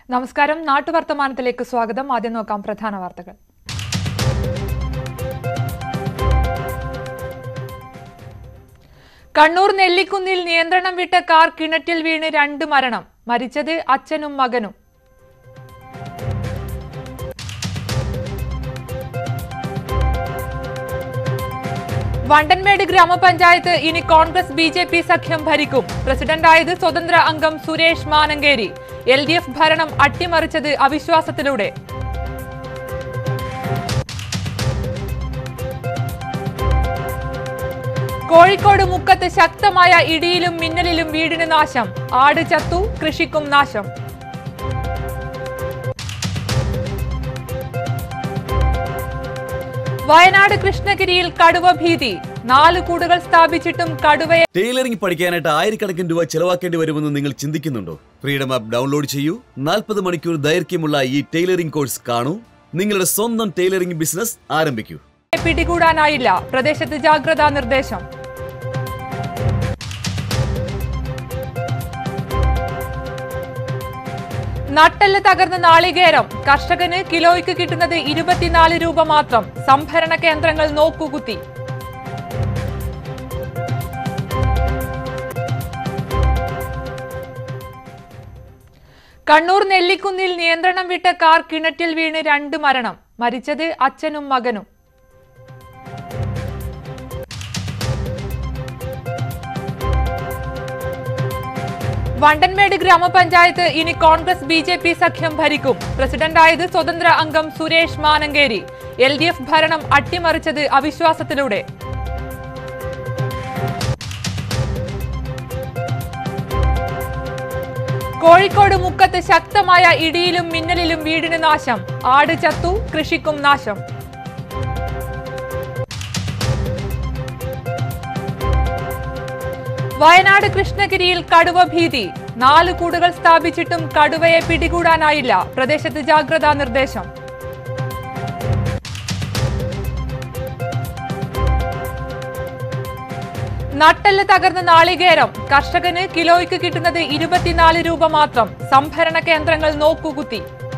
നമസ്കാരം നാട്ടുവർത്തമാനത്തിലേക്ക് സ്വാഗതം ആദ്യം നോക്കാം പ്രധാന വാർത്തകൾ കണ്ണൂർ നെല്ലിക്കുന്നിൽ നിയന്ത്രണം വിട്ട കാർ കിണറ്റിൽ വീണ് രണ്ട് മരണം മരിച്ചത് അച്ഛനും മകനും വണ്ടൻമേട് ഗ്രാമപഞ്ചായത്ത് ഇനി കോൺഗ്രസ് ബി ജെ പി സഖ്യം ഭരിക്കും പ്രസിഡന്റായത് സ്വതന്ത്ര അംഗം Suresh Manankeri L D F ഭരണം അട്ടിമറിച്ചത് അവിശ്വാസത്തിലൂടെ കോഴിക്കോട് മുക്കത്ത് ശക്തമായ ഇടിയിലും മിന്നലിലും വീടിന് നാശം ആട് ചത്തു കൃഷിക്കും നാശം വയനാട് കൃഷ്ണഗിരിയിൽ കടുവ ഭീതി നാല് കൂടുകൾ സ്ഥാപിച്ചിട്ടും കടുവയെ ടൈലറിംഗ് പഠിക്കാനായിട്ട് ആയിരക്കണക്കിന് രൂപ ചെലവാക്കേണ്ടി വരുമെന്ന് നിങ്ങൾ ചിന്തിക്കുന്നുണ്ടോ ഫ്രീഡം ആപ്പ് ഡൗൺലോഡ് ചെയ്യൂ നാൽപ്പത് മണിക്കൂർ ദൈർഘ്യമുള്ള ഈ ടൈലറിംഗ് കോഴ്സ് കാണൂ നിങ്ങളുടെ സ്വന്തം ടൈലറിംഗ് ബിസിനസ് ആരംഭിക്കൂ പിടികൂടാനായില്ല പ്രദേശത്ത് ജാഗ്രതാ നിർദ്ദേശം നട്ടെല്ല് തകർന്ന നാളികേരം കർഷകന് കിലോയ്ക്ക് കിട്ടുന്നത് ഇരുപത്തിനാല് രൂപ മാത്രം സംഭരണ കേന്ദ്രങ്ങൾ നോക്കുകുത്തി കണ്ണൂർ നെല്ലിക്കുന്നിൽ നിയന്ത്രണം വിട്ട കാർ കിണറ്റിൽ വീണ് രണ്ട് മരണം മരിച്ചത് അച്ഛനും മകനും വണ്ടൻമേട് ഗ്രാമപഞ്ചായത്ത് ഇനി കോൺഗ്രസ് ബി ജെ പി സഖ്യം ഭരിക്കും പ്രസിഡന്റായത് സ്വതന്ത്ര അംഗം Suresh Manankeri L D F ഭരണം അട്ടിമറിച്ചത് അവിശ്വാസത്തിലൂടെ കോഴിക്കോട് മുക്കത്ത് ശക്തമായ ഇടിയിലും മിന്നലിലും വീടിന് നാശം ആട് ചത്തു കൃഷിക്കും നാശം വയനാട് കൃഷ്ണഗിരിയിൽ കടുവ ഭീതി നാല് കൂടുകൾ സ്ഥാപിച്ചിട്ടും കടുവയെ പിടികൂടാനായില്ല പ്രദേശത്ത് ജാഗ്രതാ നിർദ്ദേശം നട്ടെല്ല് തകർന്ന നാളികേരം കർഷകന് കിലോയ്ക്ക് കിട്ടുന്നത് ഇരുപത്തിനാല് രൂപ മാത്രം സംഭരണ കേന്ദ്രങ്ങൾ നോക്കുകുത്തി